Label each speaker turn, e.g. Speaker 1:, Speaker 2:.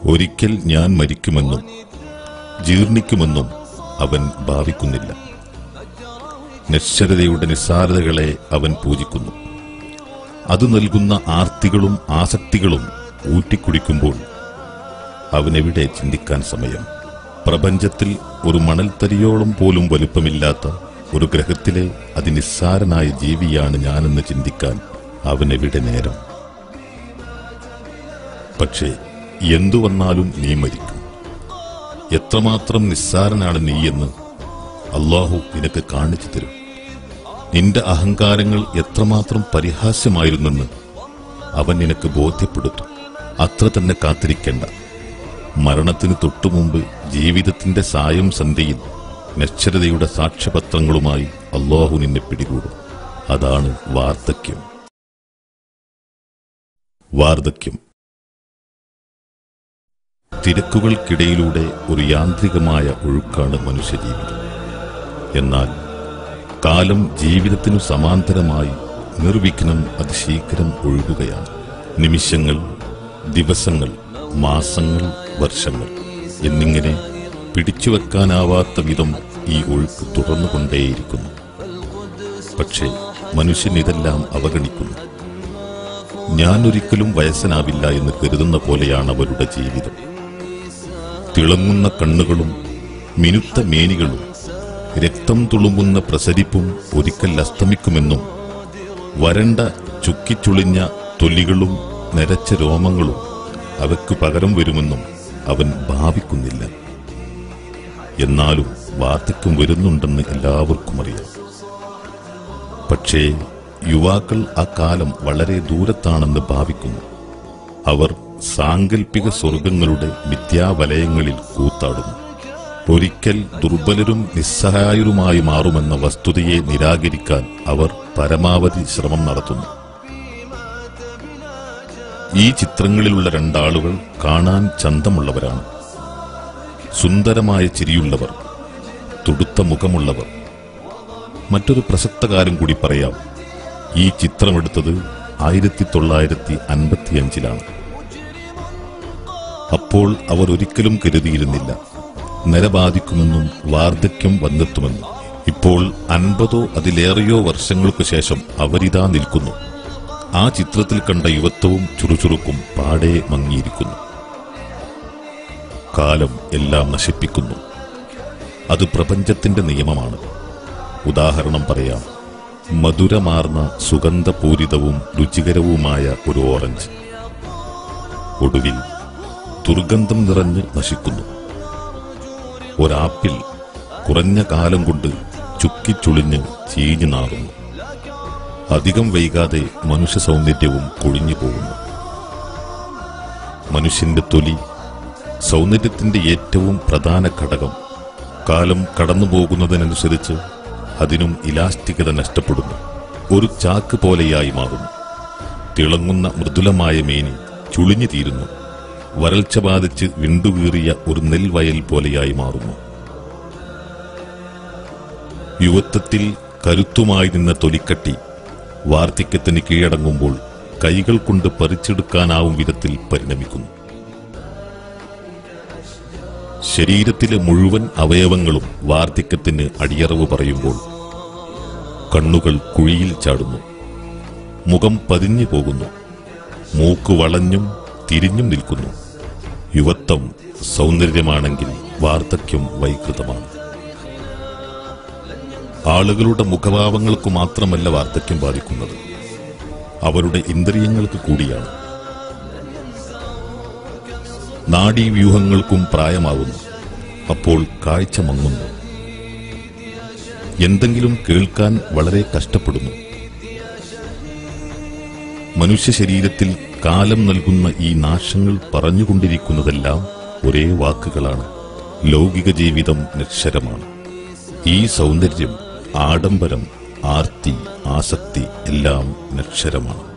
Speaker 1: ഒരിക്കൽ ഞാൻ മരിക്കുമെന്നും ജീർണിക്കുമെന്നും അവൻ ഭാവിക്കുന്നില്ല നശ്വരതയുടെ നിസ്സാരതകളെ അവൻ പൂജിക്കുന്നു അത് നൽകുന്ന ആർത്തികളും ആസക്തികളും ഊറ്റിക്കുടിക്കുമ്പോൾ അവനെവിടെ ചിന്തിക്കാൻ സമയം പ്രപഞ്ചത്തിൽ ഒരു മണൽത്തരിയോളം പോലും വലുപ്പമില്ലാത്ത ഒരു ഗ്രഹത്തിലെ അതിനിസ്സാരനായ ജീവിയാണ് ഞാനെന്ന് ചിന്തിക്കാൻ അവനെവിടെ നേരം പക്ഷേ എന്തു വന്നാലും നീ മരിക്കും എത്രമാത്രം നിസ്സാരനാണ് നീയെന്ന് അള്ളാഹു നിനക്ക് കാണിച്ചു തരും നിന്റെ അഹങ്കാരങ്ങൾ എത്രമാത്രം പരിഹാസ്യമായിരുന്നെന്ന് അവൻ നിനക്ക് ബോധ്യപ്പെടുത്തും അത്ര തന്നെ കാത്തിരിക്കേണ്ട മരണത്തിന് തൊട്ടുമുമ്പ് ജീവിതത്തിന്റെ സായം സന്ധ്യയിൽ നശ്വരതയുടെ സാക്ഷ്യപത്രങ്ങളുമായി അള്ളാഹു നിന്നെ പിടികൂടും അതാണ് വാർദ്ധക്യം വാർദ്ധക്യം തിരക്കുകൾക്കിടയിലൂടെ ഒരു യാന്ത്രികമായ ഒഴുക്കാണ് മനുഷ്യജീവിതം എന്നാൽ കാലം ജീവിതത്തിനു സമാന്തരമായി നിർവിഘ്നം അതിശീഘ്രം ഒഴുകുകയാണ് നിമിഷങ്ങൾ ദിവസങ്ങൾ മാസങ്ങൾ വർഷങ്ങൾ എന്നിങ്ങനെ പിടിച്ചുവെക്കാനാവാത്ത വിധം ഈ ഒഴുക്ക് തുറന്നുകൊണ്ടേയിരിക്കുന്നു പക്ഷേ മനുഷ്യൻ ഇതെല്ലാം അവഗണിക്കുന്നു ഞാനൊരിക്കലും വയസ്സനാവില്ല എന്ന് കരുതുന്ന പോലെയാണ് അവരുടെ ജീവിതം തിളങ്ങുന്ന കണ്ണുകളും മിനുത്ത മേനികളും രക്തം തുളുമ്പുന്ന പ്രസരിപ്പും ഒരിക്കൽ അസ്തമിക്കുമെന്നും വരണ്ട ചുക്കിച്ചുളിഞ്ഞ തൊലികളും നരച്ച രോമങ്ങളും അവയ്ക്ക് പകരം വരുമെന്നും അവൻ ഭാവിക്കുന്നില്ല എന്നാലും വാർദ്ധക്യം വരുന്നുണ്ടെന്ന് എല്ലാവർക്കും അറിയാം പക്ഷേ യുവാക്കൾ ആ കാലം വളരെ ദൂരത്താണെന്ന് ഭാവിക്കുന്നു അവർ സാങ്കല്പിക സ്വർഗങ്ങളുടെ മിഥ്യാവലയങ്ങളിൽ കൂത്താടുന്നു ഒരിക്കൽ ദുർബലരും നിസ്സഹായരുമായി മാറുമെന്ന വസ്തുതയെ നിരാകരിക്കാൻ അവർ പരമാവധി ശ്രമം നടത്തുന്നു ഈ ചിത്രങ്ങളിലുള്ള രണ്ടാളുകൾ കാണാൻ ചന്തമുള്ളവരാണ് സുന്ദരമായ ചിരിയുള്ളവർ തുടുത്ത മുഖമുള്ളവർ മറ്റൊരു പ്രസക്ത കാര്യം കൂടി പറയാം ഈ ചിത്രമെടുത്തത് ആയിരത്തി തൊള്ളായിരത്തി അൻപത്തിയഞ്ചിലാണ് അപ്പോൾ അവർ ഒരിക്കലും കരുതിയിരുന്നില്ല നരബാധിക്കുമെന്നും വാർദ്ധക്യം വന്നെത്തുമെന്നും ഇപ്പോൾ അൻപതോ അതിലേറെയോ വർഷങ്ങൾക്കു ശേഷം അവരിതാ നിൽക്കുന്നു ആ ചിത്രത്തിൽ കണ്ട യുവത്വവും ചുറുചുറുക്കും പാടെ മങ്ങിയിരിക്കുന്നു കാലം എല്ലാം നശിപ്പിക്കുന്നു അത് പ്രപഞ്ചത്തിന്റെ നിയമമാണ് ഉദാഹരണം പറയാം മധുരമാർന്ന സുഗന്ധപൂരിതവും രുചികരവുമായ ഒരു ഓറഞ്ച് ഒടുവിൽ ദുർഗന്ധം നിറഞ്ഞ് നശിക്കുന്നു ഒരാപ്പിൾ കുറഞ്ഞ കാലം കൊണ്ട് ചുക്കിച്ചുളിഞ്ഞ് ചീഞ്ഞു നാറുന്നു അധികം വൈകാതെ മനുഷ്യ സൗന്ദര്യവും കൊഴിഞ്ഞു പോകുന്നു മനുഷ്യന്റെ തൊലി സൗന്ദര്യത്തിന്റെ ഏറ്റവും പ്രധാന ഘടകം കാലം കടന്നുപോകുന്നതിനനുസരിച്ച് അതിനും ഇലാസ്റ്റികത നഷ്ടപ്പെടുന്നു ഒരു ചാക്ക് പോലെയായി മാറുന്നു തിളങ്ങുന്ന മൃദുലമായ മേനി ചുളിഞ്ഞു തീരുന്നു വരൾച്ച ബാധിച്ച് വിണ്ടുകീറിയ ഒരു നെൽവയൽ പോലെയായി മാറുന്നു യുവത്വത്തിൽ കരുത്തുമായി നിന്ന തൊലിക്കട്ടി വാർദ്ധക്യത്തിന് കീഴടങ്ങുമ്പോൾ കൈകൾ കൊണ്ട് പറിച്ചെടുക്കാനാവും വിധത്തിൽ പരിണമിക്കുന്നു ശരീരത്തിലെ മുഴുവൻ അവയവങ്ങളും വാർദ്ധക്യത്തിന് അടിയറവ് പറയുമ്പോൾ കണ്ണുകൾ കുഴിയിൽ ചാടുന്നു മുഖം പതിഞ്ഞു പോകുന്നു മൂക്ക് വളഞ്ഞും തിരിഞ്ഞും നിൽക്കുന്നു യുവത്വം സൗന്ദര്യമാണെങ്കിൽ വാർദ്ധക്യം വൈകൃതമാണ് ആളുകളുടെ മുഖഭാവങ്ങൾക്ക് മാത്രമല്ല വാർദ്ധക്യം ബാധിക്കുന്നത് അവരുടെ ഇന്ദ്രിയങ്ങൾക്ക് കൂടിയാണ് നാഡീവ്യൂഹങ്ങൾക്കും പ്രായമാകുന്നു അപ്പോൾ കാഴ്ച മങ്ങുന്നു എന്തെങ്കിലും കേൾക്കാൻ വളരെ കഷ്ടപ്പെടുന്നു മനുഷ്യ ശരീരത്തിൽ കാലം നൽകുന്ന ഈ നാശങ്ങൾ പറഞ്ഞുകൊണ്ടിരിക്കുന്നതെല്ലാം ഒരേ വാക്കുകളാണ് ലൗകിക ജീവിതം നിശ്ചരമാണ് ഈ സൗന്ദര്യം ആഡംബരം ആർത്തി ആസക്തി എല്ലാം നിക്ഷരമാണ്